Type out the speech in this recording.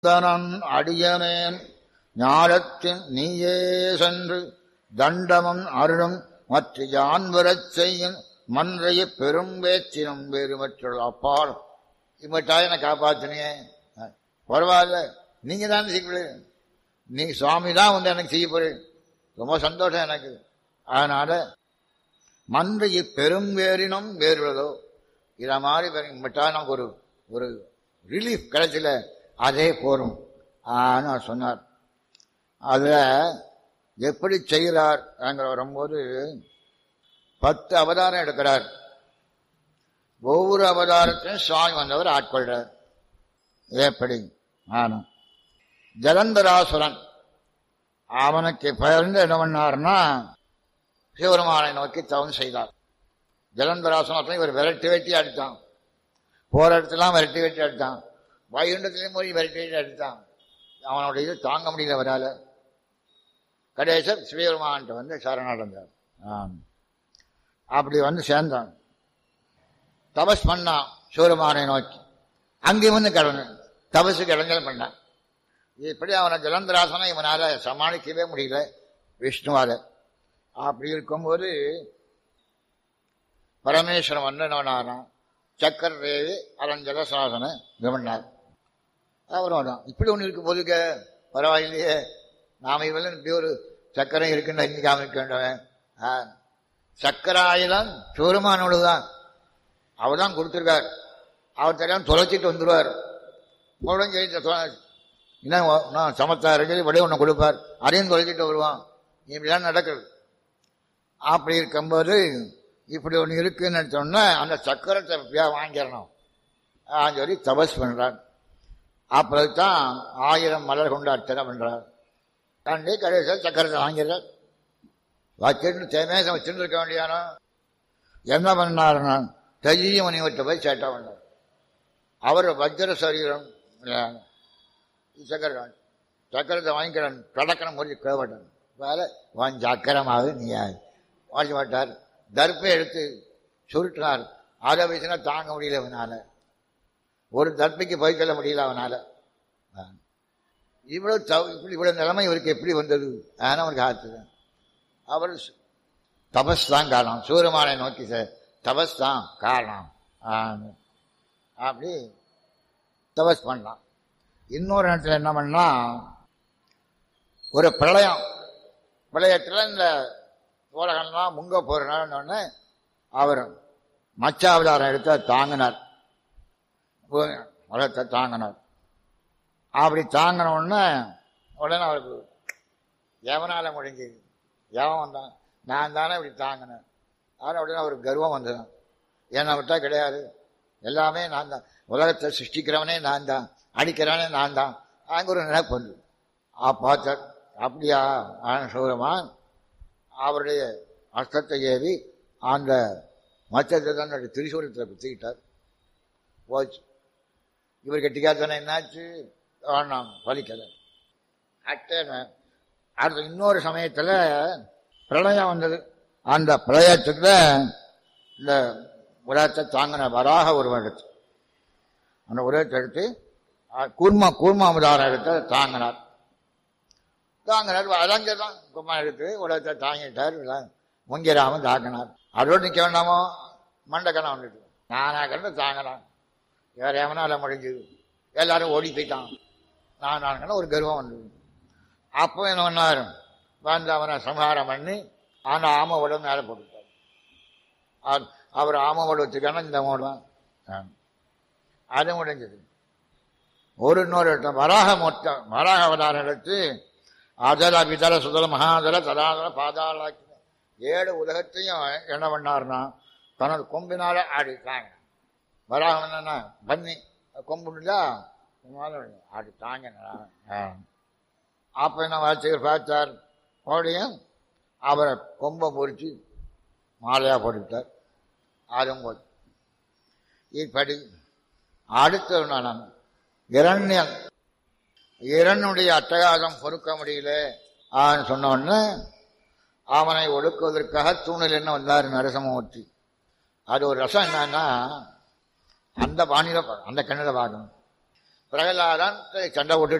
தனன் அடியனேன் ஞானத்தின் நீயே சென்று தண்டமும் அருளும் மற்ற யான் வரச் செய்யும் மன்றைய பெரும் வேச்சினம் வேறு மற்ற அப்பால் இம்மட்டாய் என்னை காப்பாத்தினியே பரவாயில்ல நீங்க தான் செய்ய நீங்க சுவாமி தான் வந்து எனக்கு செய்ய போறேன் ரொம்ப சந்தோஷம் எனக்கு அதனால மன்றைய பெரும் வேறினம் வேறுள்ளதோ இத மாதிரி இம்மட்டா நமக்கு ஒரு ஒரு ரிலீஃப் கிடைச்சல அதே போரும் ஆன்னு சொன்னார் அதுல எப்படி செய்கிறார் வரும்போது பத்து அவதாரம் எடுக்கிறார் ஒவ்வொரு அவதாரத்தையும் சுவாமி வந்தவர் ஆட்கொள்றார் எப்படி ஆனா ஜலந்தராசுரன் அவனுக்கு பயந்து என்ன பண்ணார்னா சிவருமானை நோக்கி தவம் செய்தார் ஜலந்தராசுரன் இவர் விரட்டி வெட்டி அடித்தான் போற இடத்துலாம் விரட்டி வெட்டி அடித்தான் வைகுண்டத்திலையும் போய் விரட்டி வெட்டி அடித்தான் அவனுடைய இது தாங்க முடியல வரால கடைசர் சிவபெருமான்ட்டு வந்து சரணடைந்தார் அப்படி வந்து சேர்ந்தான் தபஸ் பண்ணான் சிவபெருமானை நோக்கி அங்கேயும் வந்து கிடந்து தபசுக்கு இடைஞ்சல் பண்ணான் இப்படி அவனை ஜலந்தராசனை இவனால சமாளிக்கவே முடியல விஷ்ணுவால அப்படி இருக்கும்போது பரமேஸ்வரன் வந்து என்ன சக்கர தேவி அதன் ஜலசாசன கவர்னார் அவரும் தான் இப்படி ஒன்று இருக்கு போதுக்க பரவாயில்லையே நாம இவெல்லாம் இப்படி ஒரு சக்கரம் இருக்குன்னு இன்னைக்கு இருக்கின்றவன் சக்கராயுதம் சோருமானோடு தான் அவர் தான் கொடுத்துருக்கார் அவர் தெரியாம தொலைச்சிட்டு வந்துடுவார் உடனே இன்னும் சமத்தார் சொல்லி வழி ஒன்று கொடுப்பார் அதையும் தொலைச்சிட்டு வருவான் இப்படிலாம் நடக்குது அப்படி இருக்கும்போது இப்படி ஒன்று இருக்குன்னு சொன்னா அந்த சக்கரத்தை எப்படியா வாங்கிடணும் சொல்லி தபஸ் பண்றார் அப்புறம் தான் ஆயிரம் மலர் கொண்டு அர்ச்சனை பண்றார் கண்டு கடைசியில் சக்கரத்தை வாங்கிறார் வச்சுட்டு தேமேசம் வச்சுட்டு இருக்க வேண்டியானோ என்ன பண்ணாருன்னா தஜிய முனிவர்கிட்ட போய் சேட்டா பண்ணார் அவர் வஜ்ர சரீரம் சக்கரம் சக்கரத்தை வாங்கிக்கிறான் கடக்கணும் முடிஞ்சு கேவட்டான் வேலை வான் சக்கரமாக நீ வாங்கி மாட்டார் தர்ப்பை எடுத்து சுருட்டினார் அதை வச்சுனா தாங்க முடியல அவனால ஒரு தர்ப்பைக்கு போய் சொல்ல முடியல அவனால இவ்வளவு இப்படி இவ்வளவு நிலைமை இவருக்கு எப்படி வந்தது ஆனால் அவருக்கு ஆத்துதான் அவர் தபஸ் தான் காரணம் சூரியமானை நோக்கி தபஸ் தான் காரணம் அப்படி தபஸ் பண்ணலாம் இன்னொரு இடத்துல என்ன பண்ணா ஒரு பிரளயம் பிரளயத்தில் இந்த உலகம்லாம் முங்க போறோன்னு அவர் மச்சாவதாரம் எடுத்து தாங்கினார் உலகத்தை தாங்கினார் அப்படி தாங்கின உடனே உடனே அவருக்கு எவனால முடிஞ்சது எவன் வந்தான் நான் தானே இப்படி தாங்கினேன் ஆனால் உடனே அவருக்கு கர்வம் வந்ததான் என்னை விட்டா கிடையாது எல்லாமே நான் தான் உலகத்தை சிருஷ்டிக்கிறவனே நான் தான் அடிக்கிறானே நான் தான் அங்கே ஒரு நினைப்பு வந்து ஆ பார்த்தார் அப்படியா சூரமான் அவருடைய அஸ்தத்தை ஏறி அந்த மச்சத்தை தான் திரிசூலத்தில் குத்திக்கிட்டார் போச்சு இவர் கெட்டிக்காத்தானே என்னாச்சு வேணாம் பலிக்கலை அட்டேன அடுத்த இன்னொரு சமயத்தில் பிரளயம் வந்தது அந்த பிரளயத்துக்கு இந்த உலகத்தை தாங்கின வராக ஒரு எடுத்து அந்த உலகத்தை எடுத்து கூர்மா கூர்மாமதாரம் எடுத்து தாங்கினார் தாங்கினார் அதங்க தான் கும்மா எடுத்து உலகத்தை தாங்கிட்டார் முங்கிராம தாக்கினார் அதோடு நிற்க வேண்டாமோ மண்டக்கணம் வந்துட்டு நானா கண்டு தாங்கினான் வேற எவனால முடிஞ்சது எல்லாரும் ஓடி போயிட்டான் நான் நான் ஒரு கர்வம் வந்தது அப்போ என்ன பண்ணார் வந்து அவனை சம்ஹாரம் பண்ணி அந்த ஆம உடம்பு மேலே போட்டுட்டார் அவர் ஆம உடம்புக்கான இந்த மூடம் அது முடிஞ்சது ஒரு இன்னொரு வராக மொத்தம் வராக அவதாரம் எடுத்து அதல விதல சுதல மகாதல ததாதல பாதாளாக்கி ஏழு உலகத்தையும் என்ன பண்ணார்னா தனது கொம்பினால ஆடிட்டாங்க வராகம் என்னன்னா பன்னி கொம்புண்டா ஆடி தாங்க அப்ப என்ன வாட்சியர் பார்த்தார் மறுபடியும் அவரை கொம்பை பொறிச்சு மாலையா போட்டுட்டார் அதுவும் போச்சு இப்படி அடுத்த நான் இரண்யன் இரனுடைய அட்டகாசம் பொறுக்க முடியல ஆன்னு சொன்ன உடனே அவனை ஒடுக்குவதற்காக தூணில் என்ன வந்தார் நரசமூர்த்தி அது ஒரு ரசம் என்னன்னா அந்த பாணியில பா- அந்த கண்ணில் பார்க்கணும் பிரகலாதன் சண்டை விட்டு